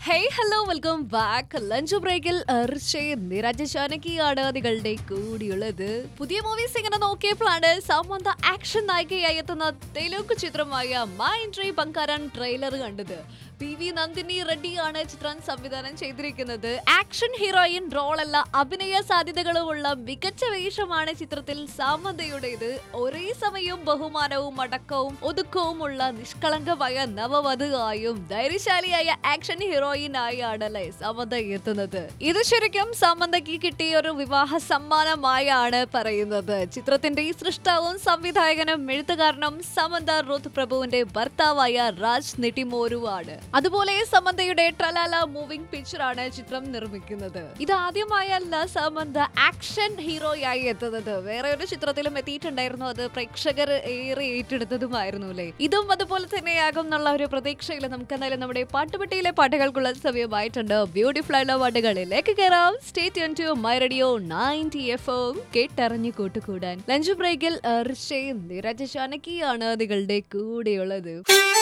hey hello welcome back lunch ബ്രേക്കിൽ അർഷയും നിരജ ശാനകിയാണ് നിങ്ങളുടെ കൂടിയുള്ളത് പുതിയ മൂവീസ് ഇങ്ങനെ നോക്കിയപ്പോഴാണ് സാമന്ത ആക്ഷൻ നായികയായി എത്തുന്ന തെലുങ്ക് ചിത്രമായ മൈ എൻട്രി ബങ്കാരൻ ട്രെയിലർ കണ്ടത് പി വി നന്ദിനി റെഡ്ഡിയാണ് ചിത്രം സംവിധാനം ചെയ്തിരിക്കുന്നത് ആക്ഷൻ ഹീറോയിൻ റോളല്ല അഭിനയ സാധ്യതകളുമുള്ള മികച്ച വേഷമാണ് ചിത്രത്തിൽ സാമന്തയുടേത് ഒരേ സമയം ബഹുമാനവും അടക്കവും ഒതുക്കവുമുള്ള നിഷ്കളങ്കമായ നവവധുവായും ധൈര്യശാലിയായ ആക്ഷൻ ഹീറോയിനായാണ് അല്ലെ സമന്ത എത്തുന്നത് ഇത് ശരിക്കും സമന്തയ്ക്ക് കിട്ടിയ ഒരു വിവാഹ സമ്മാനമായാണ് പറയുന്നത് ചിത്രത്തിന്റെ ഈ സൃഷ്ടാവും സംവിധായകനും എഴുത്തുകാരനും സമന്ത റുത്ത് പ്രഭുവിന്റെ ഭർത്താവായ രാജ് നെട്ടിമോരുവാണ് അതുപോലെ സമന്തയുടെ ട്രലാല മൂവിംഗ് പിക്ചറാണ് ചിത്രം നിർമ്മിക്കുന്നത് ഇത് ആദ്യമായല്ല സമന്ത ആക്ഷൻ ഹീറോയായി എത്തുന്നത് വേറെ ഒരു ചിത്രത്തിലും എത്തിയിട്ടുണ്ടായിരുന്നു അത് പ്രേക്ഷകർ ഏറെ ഏറ്റെടുത്തതുമായിരുന്നു അല്ലേ ഇതും അതുപോലെ തന്നെയാകും എന്നുള്ള ഒരു പ്രതീക്ഷയിൽ നമുക്ക് എന്തായാലും നമ്മുടെ പാട്ടുപെട്ടിയിലെ പാട്ടുകൾക്കുള്ള സമയമായിട്ടുണ്ട് ബ്യൂട്ടിഫുൾ ആയിട്ടുള്ള പാട്ടുകളിലേക്ക് കയറാം state to my radio ninety F M കേട്ടറിഞ്ഞു കൂട്ടുകൂടാൻ ലഞ്ച് ബ്രേക്കിൽ ഋഷയും നിരജ ശാനകിയാണ് നിങ്ങളുടെ കൂടെയുള്ളത്